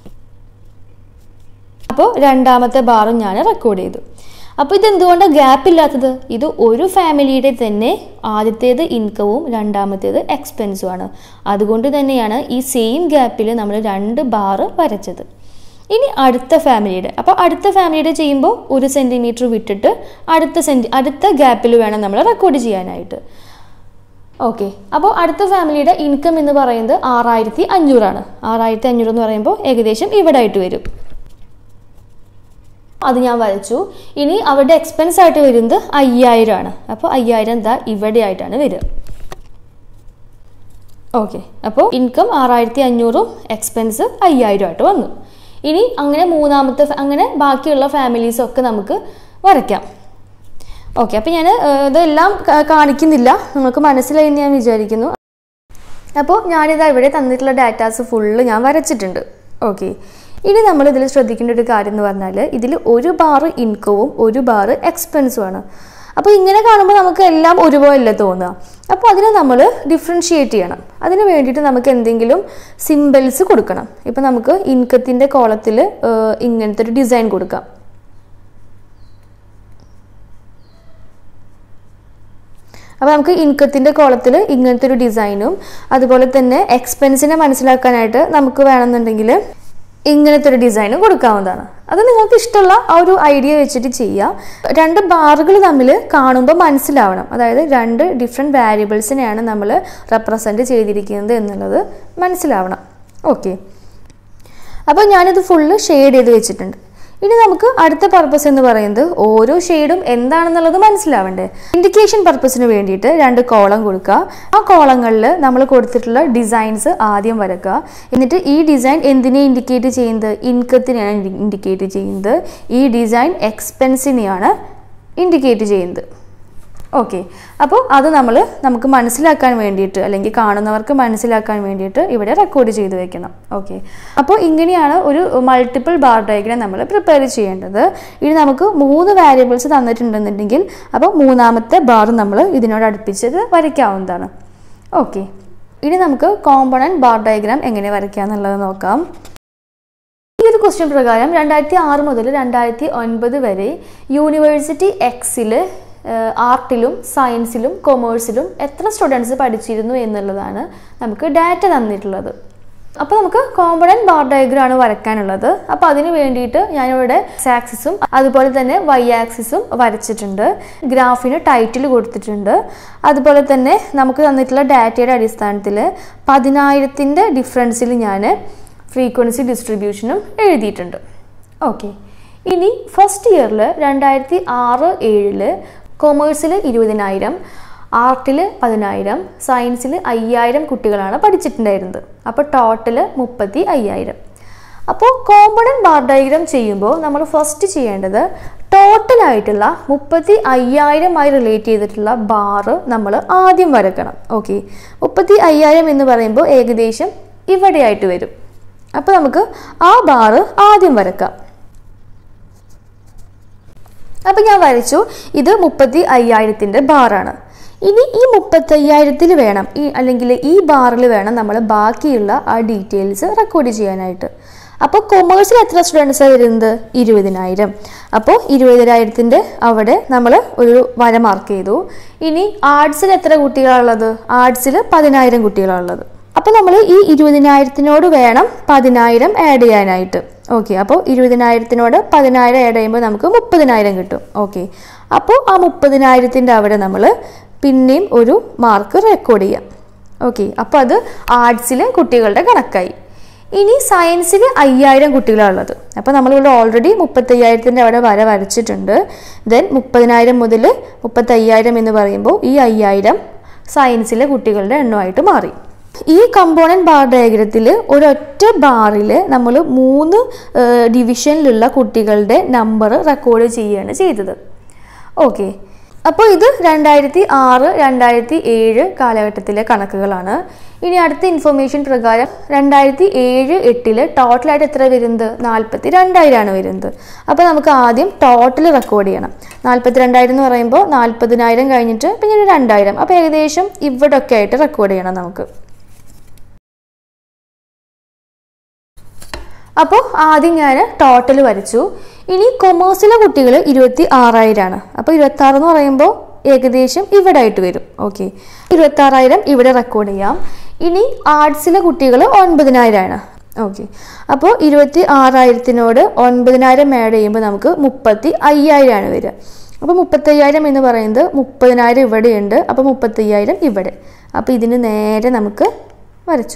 അപ്പോൾ രണ്ടാമത്തെ ബാറും ഞാൻ റെക്കോർഡ് ചെയ്തു അപ്പോൾ ഇത് എന്തുകൊണ്ടാണ് ഗ്യാപ്പ് ഇല്ലാത്തത് ഇത് ഒരു ഫാമിലിയുടെ തന്നെ ആദ്യത്തേത് ഇൻകവും രണ്ടാമത്തേത് എക്സ്പെൻസുമാണ് അതുകൊണ്ട് തന്നെയാണ് ഈ സെയിം ഗ്യാപ്പിൽ നമ്മൾ രണ്ട് ബാറ് വരച്ചത് ഇനി അടുത്ത ഫാമിലിയുടെ അപ്പോൾ അടുത്ത ഫാമിലിയുടെ ചെയ്യുമ്പോൾ ഒരു സെൻറ്റിമീറ്റർ വിട്ടിട്ട് അടുത്ത സെൻറ്റി അടുത്ത ഗ്യാപ്പിൽ വേണം നമ്മൾ റെക്കോർഡ് ചെയ്യാനായിട്ട് ഓക്കെ അപ്പോൾ അടുത്ത ഫാമിലിയുടെ ഇൻകം എന്ന് പറയുന്നത് ആറായിരത്തി അഞ്ഞൂറാണ് ആറായിരത്തി അഞ്ഞൂറ് എന്ന് പറയുമ്പോൾ ഏകദേശം ഇവിടെ ആയിട്ട് വരും അത് ഞാൻ വരച്ചു ഇനി അവരുടെ എക്സ്പെൻസ് ആയിട്ട് വരുന്നത് അയ്യായിരം ആണ് അപ്പോൾ അയ്യായിരം എന്താ ഇവിടെ ആയിട്ടാണ് വരിക ഓക്കെ അപ്പോൾ ഇൻകം ആറായിരത്തി അഞ്ഞൂറും എക്സ്പെൻസ് അയ്യായിരം ആയിട്ട് വന്നു ഇനി അങ്ങനെ മൂന്നാമത്തെ അങ്ങനെ ബാക്കിയുള്ള ഫാമിലീസൊക്കെ നമുക്ക് വരയ്ക്കാം ഓക്കെ അപ്പോൾ ഞാൻ ഇതെല്ലാം കാണിക്കുന്നില്ല നിങ്ങൾക്ക് മനസ്സിലായി എന്ന് ഞാൻ വിചാരിക്കുന്നു അപ്പോൾ ഞാനിതാ ഇവിടെ തന്നിട്ടുള്ള ഡാറ്റാസ് ഫുള്ള് ഞാൻ വരച്ചിട്ടുണ്ട് ഓക്കെ ഇനി നമ്മൾ ഇതിൽ ശ്രദ്ധിക്കേണ്ട ഒരു കാര്യം എന്ന് പറഞ്ഞാൽ ഇതിൽ ഒരു ബാറ് ഇൻകവും ഒരു ബാറ് എക്സ്പെൻസും ആണ് അപ്പോൾ ഇങ്ങനെ കാണുമ്പോൾ നമുക്ക് എല്ലാം ഒരുപോലെയല്ല തോന്നുക അപ്പോൾ അതിനെ നമ്മൾ ഡിഫറൻഷിയേറ്റ് ചെയ്യണം അതിന് വേണ്ടിയിട്ട് നമുക്ക് എന്തെങ്കിലും സിമ്പിൾസ് കൊടുക്കണം ഇപ്പോൾ നമുക്ക് ഇൻകത്തിൻ്റെ കോളത്തിൽ ഇങ്ങനത്തെ ഒരു ഡിസൈൻ കൊടുക്കാം അപ്പോൾ നമുക്ക് ഇൻകത്തിൻ്റെ കോളത്തിൽ ഇങ്ങനത്തെ ഒരു ഡിസൈനും അതുപോലെ തന്നെ എക്സ്പെൻസിനെ മനസ്സിലാക്കാനായിട്ട് നമുക്ക് വേണമെന്നുണ്ടെങ്കിൽ ഇങ്ങനത്തെ ഒരു ഡിസൈനും കൊടുക്കാവുന്നതാണ് അത് നിങ്ങൾക്ക് ഇഷ്ടമുള്ള ആ ഒരു ഐഡിയ വെച്ചിട്ട് ചെയ്യുക രണ്ട് ബാറുകൾ തമ്മിൽ കാണുമ്പോൾ മനസ്സിലാവണം അതായത് രണ്ട് ഡിഫറെൻറ്റ് വാരിയബിൾസിനെയാണ് നമ്മൾ റെപ്രസെൻറ്റ് ചെയ്തിരിക്കുന്നത് എന്നുള്ളത് മനസ്സിലാവണം ഓക്കെ അപ്പോൾ ഞാനിത് ഫുള്ള് ഷെയ്ഡ് ചെയ്ത് വെച്ചിട്ടുണ്ട് ഇനി നമുക്ക് അടുത്ത പർപ്പസ് എന്ന് പറയുന്നത് ഓരോ ഷെയ്ഡും എന്താണെന്നുള്ളത് മനസ്സിലാവണ്ടേ ഇൻഡിക്കേഷൻ പർപ്പസിന് വേണ്ടിയിട്ട് രണ്ട് കോളം കൊടുക്കുക ആ കോളങ്ങളിൽ നമ്മൾ കൊടുത്തിട്ടുള്ള ഡിസൈൻസ് ആദ്യം വരക്കുക എന്നിട്ട് ഈ ഡിസൈൻ എന്തിനെ ഇൻഡിക്കേറ്റ് ചെയ്യുന്നത് ഇൻകത്തിനെയാണ് ഇൻഡിക്കേറ്റ് ചെയ്യുന്നത് ഈ ഡിസൈൻ എക്സ്പെൻസിനെയാണ് ഇൻഡിക്കേറ്റ് ചെയ്യുന്നത് ഓക്കെ അപ്പോൾ അത് നമ്മൾ നമുക്ക് മനസ്സിലാക്കാൻ വേണ്ടിയിട്ട് അല്ലെങ്കിൽ കാണുന്നവർക്ക് മനസ്സിലാക്കാൻ വേണ്ടിയിട്ട് ഇവിടെ റെക്കോർഡ് ചെയ്ത് വെക്കണം ഓക്കെ അപ്പോൾ ഇങ്ങനെയാണ് ഒരു മൾട്ടിപ്പിൾ ബാർ ഡയഗ്രാം നമ്മൾ പ്രിപ്പയർ ചെയ്യേണ്ടത് ഇനി നമുക്ക് മൂന്ന് വാരിയബിൾസ് തന്നിട്ടുണ്ടെന്നുണ്ടെങ്കിൽ അപ്പോൾ മൂന്നാമത്തെ ബാർ നമ്മൾ ഇതിനോട് അടുപ്പിച്ചത് വരയ്ക്കാവുന്നതാണ് ഓക്കെ ഇനി നമുക്ക് കോമ്പണൻറ്റ് ബാർ ഡയഗ്രാം എങ്ങനെ വരയ്ക്കുക എന്നുള്ളത് നോക്കാം ഈ ഒരു ക്വസ്റ്റ്യൻ പ്രകാരം രണ്ടായിരത്തി ആറ് മുതൽ രണ്ടായിരത്തി ഒൻപത് വരെ യൂണിവേഴ്സിറ്റി എക്സിൽ ആർട്ടിലും സയൻസിലും കൊമേഴ്സിലും എത്ര സ്റ്റുഡൻസ് പഠിച്ചിരുന്നു എന്നുള്ളതാണ് നമുക്ക് ഡാറ്റ തന്നിട്ടുള്ളത് അപ്പോൾ നമുക്ക് കോമ്പണൻറ്റ് ബാർ ഡയഗ്രം ആണ് വരയ്ക്കാനുള്ളത് അപ്പോൾ അതിന് വേണ്ടിയിട്ട് ഞാനിവിടെ ആക്സിസും അതുപോലെ തന്നെ വൈ ആക്സിസും വരച്ചിട്ടുണ്ട് ഗ്രാഫിന് ടൈറ്റിൽ കൊടുത്തിട്ടുണ്ട് അതുപോലെ തന്നെ നമുക്ക് തന്നിട്ടുള്ള ഡാറ്റയുടെ അടിസ്ഥാനത്തിൽ പതിനായിരത്തിൻ്റെ ഡിഫറൻസിൽ ഞാൻ ഫ്രീക്വൻസി ഡിസ്ട്രിബ്യൂഷനും എഴുതിയിട്ടുണ്ട് ഓക്കെ ഇനി ഫസ്റ്റ് ഇയറിൽ രണ്ടായിരത്തി ആറ് ഏഴിൽ കൊമേഴ്സിൽ ഇരുപതിനായിരം ആർട്ടിൽ പതിനായിരം സയൻസിൽ അയ്യായിരം കുട്ടികളാണ് പഠിച്ചിട്ടുണ്ടായിരുന്നത് അപ്പോൾ ടോട്ടൽ മുപ്പത്തി അയ്യായിരം അപ്പോൾ കോമ്പണൻറ്റ് ബാർ ഡയഗ്രാം ചെയ്യുമ്പോൾ നമ്മൾ ഫസ്റ്റ് ചെയ്യേണ്ടത് ടോട്ടലായിട്ടുള്ള മുപ്പത്തി അയ്യായിരമായി റിലേറ്റ് ചെയ്തിട്ടുള്ള ബാറ് നമ്മൾ ആദ്യം വരക്കണം ഓക്കെ മുപ്പത്തി അയ്യായിരം എന്ന് പറയുമ്പോൾ ഏകദേശം ഇവിടെയായിട്ട് വരും അപ്പോൾ നമുക്ക് ആ ബാറ് ആദ്യം വരക്കാം അപ്പം ഞാൻ വരച്ചു ഇത് മുപ്പത്തി അയ്യായിരത്തിൻ്റെ ബാറാണ് ഇനി ഈ മുപ്പത്തയ്യായിരത്തിൽ വേണം ഈ അല്ലെങ്കിൽ ഈ ബാറിൽ വേണം നമ്മൾ ബാക്കിയുള്ള ആ ഡീറ്റെയിൽസ് റെക്കോർഡ് ചെയ്യാനായിട്ട് അപ്പോൾ കൊമേഴ്സിൽ എത്ര സ്റ്റുഡൻസാണ് വരുന്നത് ഇരുപതിനായിരം അപ്പോൾ ഇരുപതിനായിരത്തിൻ്റെ അവിടെ നമ്മൾ ഒരു വര മാർക്ക് ചെയ്തു ഇനി ആർട്സിൽ എത്ര കുട്ടികളാണുള്ളത് ആർട്സിൽ പതിനായിരം കുട്ടികളാണുള്ളത് അപ്പോൾ നമ്മൾ ഈ ഇരുപതിനായിരത്തിനോട് വേണം പതിനായിരം ആഡ് ചെയ്യാനായിട്ട് ഓക്കെ അപ്പോൾ ഇരുപതിനായിരത്തിനോട് പതിനായിരം ആഡ് ചെയ്യുമ്പോൾ നമുക്ക് മുപ്പതിനായിരം കിട്ടും ഓക്കെ അപ്പോൾ ആ മുപ്പതിനായിരത്തിൻ്റെ അവിടെ നമ്മൾ പിന്നെയും ഒരു മാർക്ക് റെക്കോർഡ് ചെയ്യാം ഓക്കെ അപ്പോൾ അത് ആർട്സിലെ കുട്ടികളുടെ കണക്കായി ഇനി സയൻസിൽ അയ്യായിരം കുട്ടികളാണുള്ളത് അപ്പോൾ നമ്മളിവിടെ ഓൾറെഡി മുപ്പത്തയ്യായിരത്തിൻ്റെ അവിടെ വര വരച്ചിട്ടുണ്ട് ദെൻ മുപ്പതിനായിരം മുതൽ മുപ്പത്തയ്യായിരം എന്ന് പറയുമ്പോൾ ഈ അയ്യായിരം സയൻസിലെ കുട്ടികളുടെ എണ്ണമായിട്ട് മാറി ഈ കമ്പോണൻറ്റ് ബാർ ഡയഗ്രത്തിൽ ഒരൊറ്റ ബാറിൽ നമ്മൾ മൂന്ന് ഡിവിഷനിലുള്ള കുട്ടികളുടെ നമ്പർ റെക്കോർഡ് ചെയ്യുകയാണ് ചെയ്തത് ഓക്കെ അപ്പോൾ ഇത് രണ്ടായിരത്തി ആറ് രണ്ടായിരത്തി ഏഴ് കാലഘട്ടത്തിലെ കണക്കുകളാണ് ഇനി അടുത്ത ഇൻഫർമേഷൻ പ്രകാരം രണ്ടായിരത്തി ഏഴ് എട്ടില് ടോട്ടലായിട്ട് എത്ര വരുന്നത് നാൽപ്പത്തി രണ്ടായിരമാണ് വരുന്നത് അപ്പോൾ നമുക്ക് ആദ്യം ടോട്ടൽ റെക്കോർഡ് ചെയ്യണം നാൽപ്പത്തി രണ്ടായിരം എന്ന് പറയുമ്പോൾ നാൽപ്പതിനായിരം കഴിഞ്ഞിട്ട് പിന്നെ ഒരു രണ്ടായിരം അപ്പോൾ ഏകദേശം ഇവിടൊക്കെ ആയിട്ട് റെക്കോർഡ് ചെയ്യണം നമുക്ക് അപ്പോൾ ആദ്യം ഞാൻ ടോട്ടൽ വരച്ചു ഇനി കൊമേഴ്സിലെ കുട്ടികൾ ഇരുപത്തി ആറായിരമാണ് അപ്പോൾ ഇരുപത്തി ആറ് എന്ന് പറയുമ്പോൾ ഏകദേശം ഇവിടെ ആയിട്ട് വരും ഓക്കെ ഇരുപത്തി ആറായിരം ഇവിടെ റെക്കോർഡ് ചെയ്യാം ഇനി ആർട്സിലെ കുട്ടികൾ ഒൻപതിനായിരമാണ് ഓക്കെ അപ്പോൾ ഇരുപത്തി ആറായിരത്തിനോട് ഒൻപതിനായിരം ആഡ് ചെയ്യുമ്പോൾ നമുക്ക് മുപ്പത്തി അയ്യായിരമാണ് വരിക അപ്പോൾ മുപ്പത്തയ്യായിരം എന്ന് പറയുന്നത് മുപ്പതിനായിരം ഇവിടെയുണ്ട് അപ്പോൾ മുപ്പത്തയ്യായിരം ഇവിടെ അപ്പോൾ ഇതിന് നേരെ നമുക്ക് വരച്ചു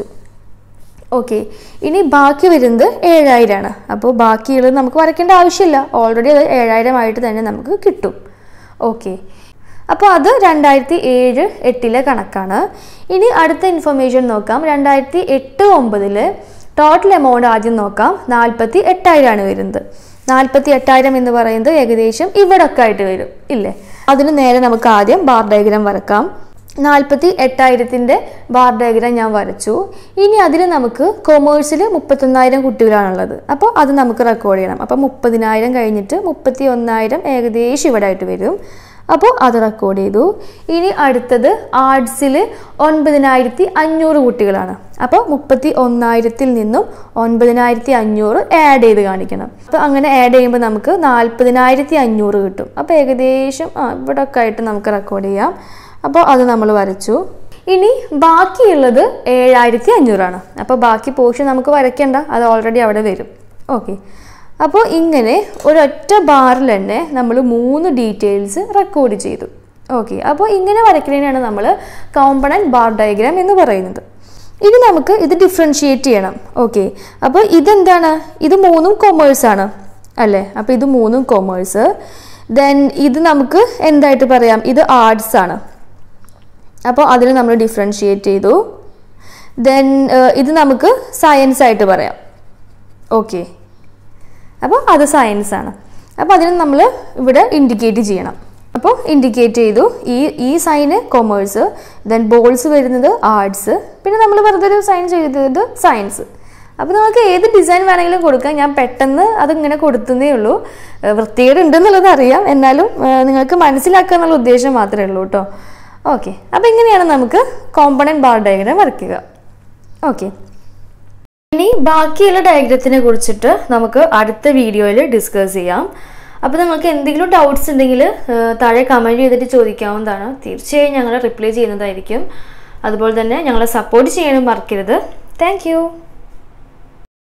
ഓക്കെ ഇനി ബാക്കി വരുന്നത് ഏഴായിരമാണ് അപ്പോൾ ബാക്കിയുള്ളത് നമുക്ക് വരയ്ക്കേണ്ട ആവശ്യമില്ല ഓൾറെഡി അത് ഏഴായിരം ആയിട്ട് തന്നെ നമുക്ക് കിട്ടും ഓക്കെ അപ്പോൾ അത് രണ്ടായിരത്തി ഏഴ് എട്ടിലെ കണക്കാണ് ഇനി അടുത്ത ഇൻഫർമേഷൻ നോക്കാം രണ്ടായിരത്തി എട്ട് ഒമ്പതിൽ ടോട്ടൽ എമൗണ്ട് ആദ്യം നോക്കാം നാൽപ്പത്തി എട്ടായിരമാണ് വരുന്നത് നാൽപ്പത്തി എട്ടായിരം എന്ന് പറയുന്നത് ഏകദേശം ഇവിടൊക്കെ ആയിട്ട് വരും ഇല്ലേ അതിന് നേരെ നമുക്ക് ആദ്യം ബാർ ഡയഗ്രാം വരക്കാം നാൽപ്പത്തി എട്ടായിരത്തിൻ്റെ ബാർ ഡയഗ്രാം ഞാൻ വരച്ചു ഇനി അതിൽ നമുക്ക് കൊമേഴ്സിൽ മുപ്പത്തൊന്നായിരം കുട്ടികളാണുള്ളത് അപ്പോൾ അത് നമുക്ക് റെക്കോർഡ് ചെയ്യണം അപ്പോൾ മുപ്പതിനായിരം കഴിഞ്ഞിട്ട് മുപ്പത്തി ഒന്നായിരം ഏകദേശം ഇവിടെ ആയിട്ട് വരും അപ്പോൾ അത് റെക്കോർഡ് ചെയ്തു ഇനി അടുത്തത് ആർട്സിൽ ഒൻപതിനായിരത്തി അഞ്ഞൂറ് കുട്ടികളാണ് അപ്പോൾ മുപ്പത്തി ഒന്നായിരത്തിൽ നിന്നും ഒൻപതിനായിരത്തി അഞ്ഞൂറ് ആഡ് ചെയ്ത് കാണിക്കണം അപ്പോൾ അങ്ങനെ ആഡ് ചെയ്യുമ്പോൾ നമുക്ക് നാൽപ്പതിനായിരത്തി അഞ്ഞൂറ് കിട്ടും അപ്പോൾ ഏകദേശം ആ ഇവിടെ ഒക്കെ ആയിട്ട് നമുക്ക് റെക്കോർഡ് ചെയ്യാം അപ്പോൾ അത് നമ്മൾ വരച്ചു ഇനി ബാക്കിയുള്ളത് ഏഴായിരത്തി അഞ്ഞൂറാണ് അപ്പോൾ ബാക്കി പോർഷൻ നമുക്ക് വരയ്ക്കേണ്ട അത് ഓൾറെഡി അവിടെ വരും ഓക്കെ അപ്പോൾ ഇങ്ങനെ ഒരൊറ്റ ബാറിൽ തന്നെ നമ്മൾ മൂന്ന് ഡീറ്റെയിൽസ് റെക്കോർഡ് ചെയ്തു ഓക്കെ അപ്പോൾ ഇങ്ങനെ വരയ്ക്കുന്നതിനാണ് നമ്മൾ കോമ്പണൻറ്റ് ബാർ ഡയഗ്രാം എന്ന് പറയുന്നത് ഇനി നമുക്ക് ഇത് ഡിഫറൻഷിയേറ്റ് ചെയ്യണം ഓക്കെ അപ്പോൾ ഇതെന്താണ് ഇത് മൂന്നും കൊമേഴ്സ് ആണ് അല്ലേ അപ്പോൾ ഇത് മൂന്നും കൊമേഴ്സ് ദെൻ ഇത് നമുക്ക് എന്തായിട്ട് പറയാം ഇത് ആർട്സ് ആണ് അപ്പോൾ അതിന് നമ്മൾ ഡിഫറൻഷിയേറ്റ് ചെയ്തു ദെൻ ഇത് നമുക്ക് സയൻസ് ആയിട്ട് പറയാം ഓക്കെ അപ്പോൾ അത് സയൻസ് ആണ് അപ്പോൾ അതിന് നമ്മൾ ഇവിടെ ഇൻഡിക്കേറ്റ് ചെയ്യണം അപ്പോൾ ഇൻഡിക്കേറ്റ് ചെയ്തു ഈ ഈ സൈന് കൊമേഴ്സ് ദെൻ ബോൾസ് വരുന്നത് ആർട്സ് പിന്നെ നമ്മൾ വെറുതെ ഒരു സൈൻ ചെയ്തത് സയൻസ് അപ്പോൾ നമുക്ക് ഏത് ഡിസൈൻ വേണമെങ്കിലും കൊടുക്കാം ഞാൻ പെട്ടെന്ന് അതിങ്ങനെ കൊടുത്തതേ ഉള്ളൂ ഏഹ് വൃത്തികേട് ഉണ്ടെന്നുള്ളത് അറിയാം എന്നാലും ഏഹ് നിങ്ങൾക്ക് മനസ്സിലാക്കുക എന്നുള്ള ഉദ്ദേശം മാത്രമേ ഉള്ളൂ കേട്ടോ ഓക്കെ അപ്പോൾ ഇങ്ങനെയാണ് നമുക്ക് കോമ്പണൻറ്റ് ബാർ ഡയഗ്രാം വരയ്ക്കുക ഓക്കെ ഇനി ബാക്കിയുള്ള ഡയഗ്രത്തിനെ കുറിച്ചിട്ട് നമുക്ക് അടുത്ത വീഡിയോയിൽ ഡിസ്കസ് ചെയ്യാം അപ്പോൾ നിങ്ങൾക്ക് എന്തെങ്കിലും ഡൗട്ട്സ് ഉണ്ടെങ്കിൽ താഴെ കമൻറ്റ് ചെയ്തിട്ട് ചോദിക്കാവുന്നതാണ് തീർച്ചയായും ഞങ്ങൾ റിപ്ലൈ ചെയ്യുന്നതായിരിക്കും അതുപോലെ തന്നെ ഞങ്ങളെ സപ്പോർട്ട് ചെയ്യാനും മറക്കരുത് താങ്ക്